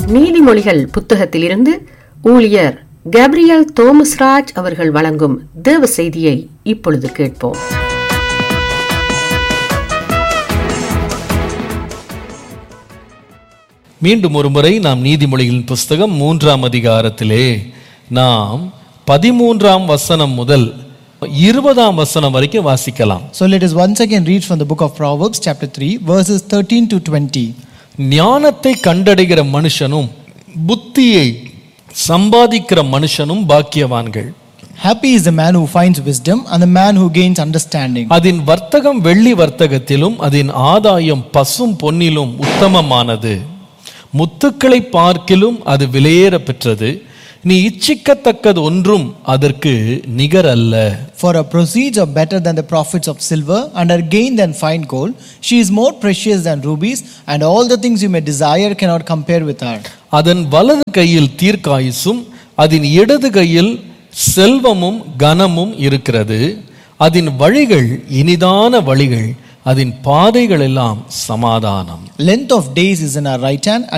நீதிமொழிகள் புத்தகத்திலிருந்து ஊழியர் கேப்ரியல் தோமஸ்ராஜ் அவர்கள் வழங்கும் தேவ செய்தியை இப்பொழுது கேட்போம் மீண்டும் ஒருமுறை நாம் நீதிமொழிகளின் புஸ்தகம் மூன்றாம் அதிகாரத்திலே நாம் பதிமூன்றாம் வசனம் முதல் இருபதாம் வசனம் வரைக்கும் வாசிக்கலாம் So let us once again read from the book of Proverbs, chapter 3, verses 13 to 20. ஞானத்தை கண்டடைகிற மனுஷனும் புத்தியை சம்பாதிக்கிற மனுஷனும் பாக்கியவான்கள் Happy is the man who finds wisdom and the man who gains understanding. அதன் வர்த்தகம் வெள்ளி வர்த்தகத்திலும் அதன் ஆதாயம் பசும் பொன்னிலும் உத்தமமானது முத்துக்களை பார்க்கிலும் அது விலையேற பெற்றது நீ இச்சிக்கத்தக்கது ஒன்றும் அதற்கு நிகர் அல்ல For her proceeds are better than the profits of silver, and her gain than fine gold. She is more precious than rubies, and all the things you may desire cannot compare with her. அதன் வலது கையில் தீர்க்காயுசும் அதன் இடது கையில் செல்வமும் கனமும் இருக்கிறது அதன் வழிகள் இனிதான வழிகள் அதன் பாதைகள் எல்லாம் சமாதானம் Length of days is in her right hand,